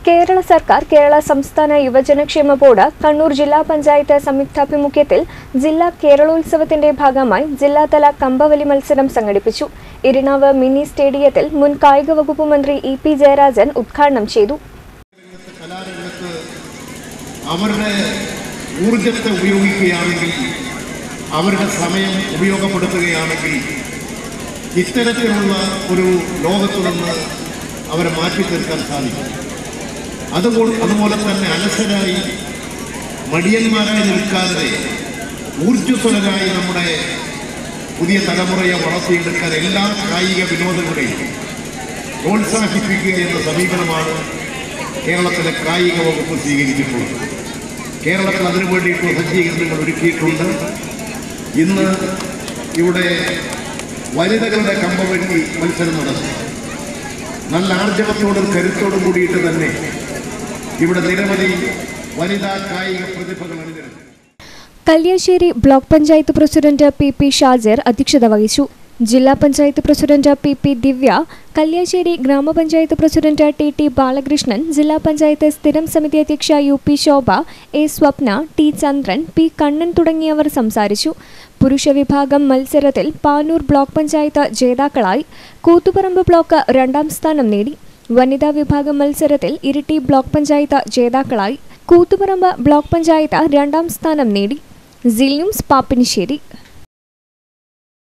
കേരള സർക്കാർ കേരള സംസ്ഥാന യുവജനക്ഷേമ ബോർഡ് കണ്ണൂർ ജില്ലാ പഞ്ചായത്ത് സംയുക്താഭിമുഖ്യത്തിൽ ജില്ലാ കേരളോത്സവത്തിന്റെ ഭാഗമായി ജില്ലാതല കമ്പവലി മത്സരം സംഘടിപ്പിച്ചു ഇരിണാവ് മിനി സ്റ്റേഡിയത്തിൽ മുൻ കായിക വകുപ്പ് മന്ത്രി ഇ പി ജയരാജൻ ഉദ്ഘാടനം ചെയ്തു കലാരംഗത്ത് അവരുടെ ഊർജത്തെ ഉപയോഗിക്കുകയാണെങ്കിൽ അവരുടെ സമയം ഉപയോഗപ്പെടുത്തുകയാണെങ്കിൽ ഇത്തരത്തിലുള്ള ഒരു ലോകത്തു നിന്ന് അവരെ മാറ്റി തീർക്കാൻ സാധിക്കും അതുപോലെ അതുപോലെ തന്നെ അലസരായി മടിയന്മാരായി നിൽക്കാതെ ഊർജ്ജസ്വലരായി നമ്മുടെ പുതിയ തലമുറയെ വളർത്തിയെടുക്കാൻ എല്ലാ കായിക വിനോദങ്ങളെയും പ്രോത്സാഹിപ്പിക്കുക എന്ന സമീപനമാണ് കേരളത്തിലെ കായിക വകുപ്പ് സ്വീകരിച്ചിട്ടുള്ളത് കേരളത്തിൽ അതിനു വേണ്ടിയിട്ടുള്ള സജ്ജീകരണങ്ങൾ ഒരുക്കിയിട്ടുണ്ട് ഇന്ന് ഇവിടെ വനിതകളുടെ കമ്പവഴി മത്സരം നടന്നു നല്ല ആർജവത്തോടും കരുത്തോടും കൂടിയിട്ട് തന്നെ ഇവിടെ നിരവധി വനിതാ കായിക പ്രതിഭകൾ അണിനിരന്നു Kalliasseri block panchayat president P P Shajar അധ്യക്ഷത വഹിച്ചു ജില്ലാ panchayat president P P Divya Kalliasseri ഗ്രാമപഞ്ചായത്ത് പ്രസിഡന്റ് ടി ടി ബാലകൃഷ്ണൻ ജില്ലാ പഞ്ചായത്ത് സ്ഥിരം സമിതി അധ്യക്ഷ U P Shobha A Swapna T Chandran P Kannan തുടങ്ങിയവർ സംസാരിച്ചു പുരുഷ വിഭാഗം മത്സരത്തിൽ പാനൂർ ബ്ലോക്ക് പഞ്ചായത്ത് ജേതാക്കളായി കൂത്തുപറമ്പ് ബ്ലോക്ക് രണ്ടാം സ്ഥാനം നേടി വനിതാ വിഭാഗം മത്സരത്തിൽ ഇരിട്ടി ബ്ലോക്ക് പഞ്ചായത്ത് ജേതാക്കളായി കൂത്തുപറമ്പ് ബ്ലോക്ക് പഞ്ചായത്ത് രണ്ടാം സ്ഥാനം നേടി സില്യൂംസ് പാപ്പിനിശ്ശേരി